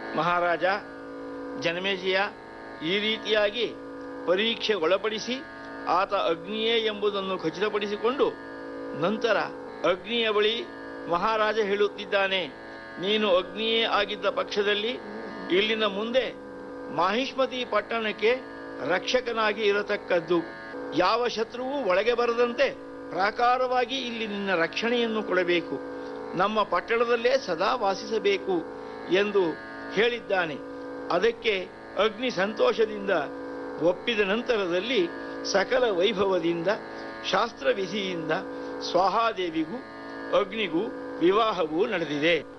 ಮಹಾರಾಜ ಜನಮೇಜಯ ಈ ರೀತಿಯಾಗಿ ಪರೀಕ್ಷೆಗೊಳಪಡಿಸಿ ಆತ ಅಗ್ನಿಯೇ ಎಂಬುದನ್ನು ಖಚಿತಪಡಿಸಿಕೊಂಡು ನಂತರ ಅಗ್ನಿಯ ಬಳಿ ಮಹಾರಾಜ ಹೇಳುತ್ತಿದ್ದಾನೆ ನೀನು ಅಗ್ನಿಯೇ ಆಗಿದ್ದ ಪಕ್ಷದಲ್ಲಿ ಇಲ್ಲಿನ ಮುಂದೆ ಮಾಹಿಷ್ಮತಿ ಪಟ್ಟಣಕ್ಕೆ ರಕ್ಷಕನಾಗಿ ಇರತಕ್ಕದ್ದು ಯಾವ ಶತ್ರುವು ಒಳಗೆ ಬರದಂತೆ ಪ್ರಾಕಾರವಾಗಿ ಇಲ್ಲಿ ನಿನ್ನ ರಕ್ಷಣೆಯನ್ನು ಕೊಡಬೇಕು ನಮ್ಮ ಪಟ್ಟಣದಲ್ಲೇ ಸದಾ ವಾಸಿಸಬೇಕು ಎಂದು ಹೇಳಿದ್ದಾನೆ ಅದಕ್ಕೆ ಅಗ್ನಿ ಸಂತೋಷದಿಂದ ಒಪ್ಪಿದ ನಂತರದಲ್ಲಿ ಸಕಲ ವೈಭವದಿಂದ ಶಾಸ್ತ್ರವಿಧಿಯಿಂದ ಸ್ವಾಹಾದೇವಿಗೂ ಅಗ್ನಿಗೂ ವಿವಾಹವೂ ನಡೆದಿದೆ